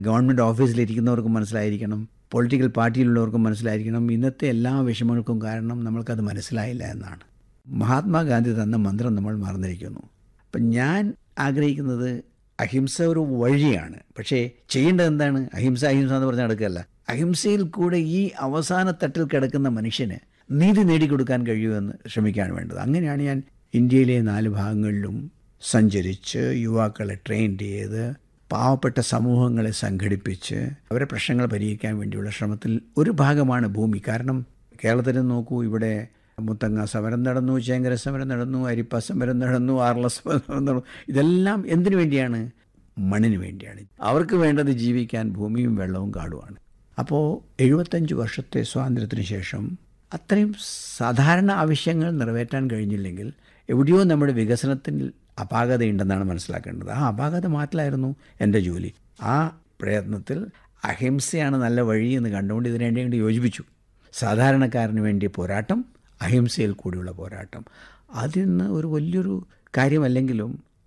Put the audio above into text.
government ഓഫീസിലിരിക്കുന്നവർക്കും മനസ്സിലായിരിക്കണം political പാർട്ടിയിലുള്ളവർക്കും മനസ്സിലായിരിക്കണം ഇന്നത്തെ എല്ലാ വിഷമങ്ങൾക്കും കാരണം നമ്മൾക്കത് മനസ്സിലായില്ല എന്നാണ് മഹാത്മാഗാന്ധി തന്ന മന്ത്രം നമ്മൾ മറന്നിരിക്കുന്നു അപ്പം ഞാൻ ആഗ്രഹിക്കുന്നത് അഹിംസ ഒരു വഴിയാണ് പക്ഷേ ചെയ്യേണ്ടത് എന്താണ് അഹിംസ അഹിംസ എന്ന് പറഞ്ഞാൽ നടക്കുകയല്ല അഹിംസയിൽ കൂടെ ഈ അവസാന തട്ടിൽ കിടക്കുന്ന മനുഷ്യന് നീതി നേടിക്കൊടുക്കാൻ കഴിയുമെന്ന് ശ്രമിക്കുകയാണ് വേണ്ടത് അങ്ങനെയാണ് ഞാൻ ഇന്ത്യയിലെ നാല് ഭാഗങ്ങളിലും സഞ്ചരിച്ച് യുവാക്കളെ ട്രെയിൻ ചെയ്ത് പാവപ്പെട്ട സമൂഹങ്ങളെ സംഘടിപ്പിച്ച് അവരെ പ്രശ്നങ്ങൾ പരിഹരിക്കാൻ വേണ്ടിയുള്ള ശ്രമത്തിൽ ഒരു ഭാഗമാണ് ഭൂമി കാരണം കേരളത്തിൽ നോക്കൂ ഇവിടെ മുത്തങ്ങ സമരം നടന്നു ചേങ്കര സമരം നടന്നു അരിപ്പ സമരം നടന്നു ആർല സമരം നടന്നു ഇതെല്ലാം എന്തിനു വേണ്ടിയാണ് മണ്ണിന് വേണ്ടിയാണ് അവർക്ക് വേണ്ടത് ജീവിക്കാൻ ഭൂമിയും വെള്ളവും കാടുമാണ് അപ്പോൾ എഴുപത്തഞ്ച് വർഷത്തെ സ്വാതന്ത്ര്യത്തിന് ശേഷം അത്രയും സാധാരണ ആവശ്യങ്ങൾ നിറവേറ്റാൻ കഴിഞ്ഞില്ലെങ്കിൽ എവിടെയോ നമ്മുടെ വികസനത്തിൽ അപാകതയുണ്ടെന്നാണ് മനസ്സിലാക്കേണ്ടത് ആ അപാകത മാറ്റലായിരുന്നു എൻ്റെ ജോലി ആ പ്രയത്നത്തിൽ അഹിംസയാണ് നല്ല വഴി എന്ന് കണ്ടുകൊണ്ട് ഇതിനു വേണ്ടി യോജിപ്പിച്ചു സാധാരണക്കാരന് വേണ്ടി പോരാട്ടം അഹിംസയിൽ കൂടിയുള്ള പോരാട്ടം അതിന്ന് ഒരു വലിയൊരു കാര്യമല്ലെങ്കിലും